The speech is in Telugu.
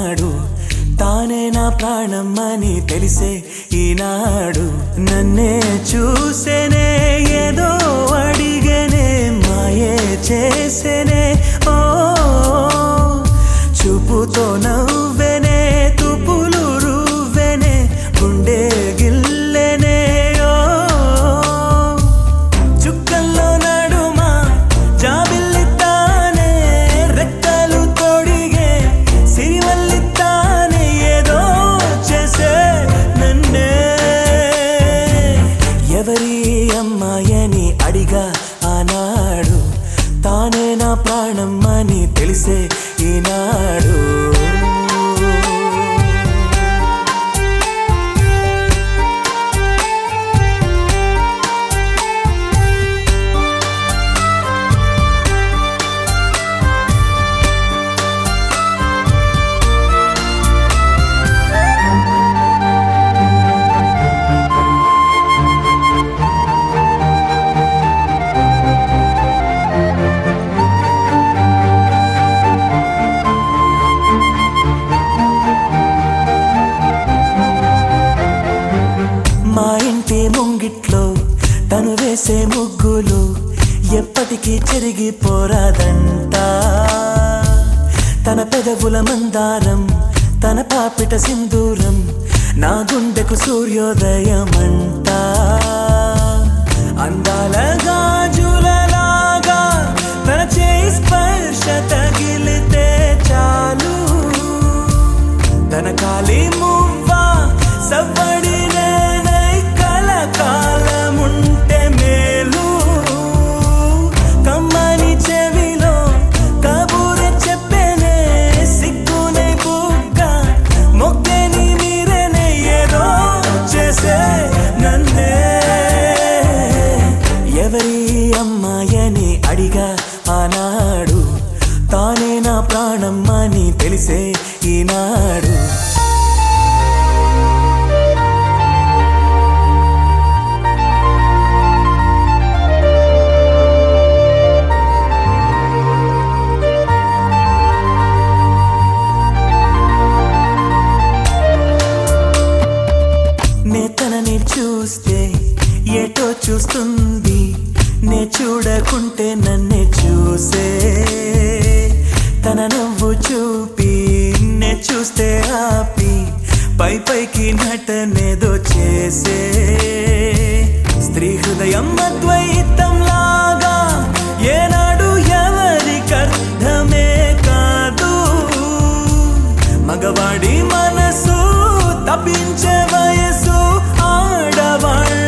నాడు తానే నా ప్రాణం అని తెలిసే ఈనాడు నన్నే చూసేనే ఏదో అడిగనే మాయే చేసేనే ఓ చూపుతో నవ్వెనే తుపులు రువ్వెనే గుండె గిల్లెనే ఓ చుక్కల్లో నడుమా జాబిల్లితానే రెక్కలు తొడిగే సిరివల్లితానే ఏదో చేసే నన్నే ఎవరి అమ్మాయని అడిగా ఆనాడు తానే నా ప్రాణం అని తెలిసే ఈనాడు మా ఇంటి ముంగిట్లో తను వేసే ముగ్గులు ఎప్పటికీ చెరిగిపోరాదంట తన పెదవుల మందారం తన పాపిట సింధూరం నా గుండెకు సూర్యోదయమంట అందాల గాజులలాగా తన చేయి స్పర్శ తగిలితే చాలు తన కాలి మువ్వ సవ్వడి నేనై కలకాలముంటే మేలు కమ్మని చెవిలో కబూరె చెప్పేనే సిగ్గునే బుగ్గ మొక్కేని మీరేనే ఏదో చేసే నన్నే ఎవరి అమ్మాయని అడిగా ఆనాడు తానే నా ప్రాణం అని తెలిసే ఈనాడు నే తనని చూస్తే ఏటో చూస్తుంది నే చూడకుంటే నన్నే చూసే తన నవ్వు చూపి నే చూస్తే ఆపి పై పైకి నటనేదో చేసే స్త్రీ హృదయం అద్వైతం లాగా ఏనాడు ఎవరికర్థమే కాదు మగవాడి మనసు తప్పించే వయసు ఆడవాళ్ళ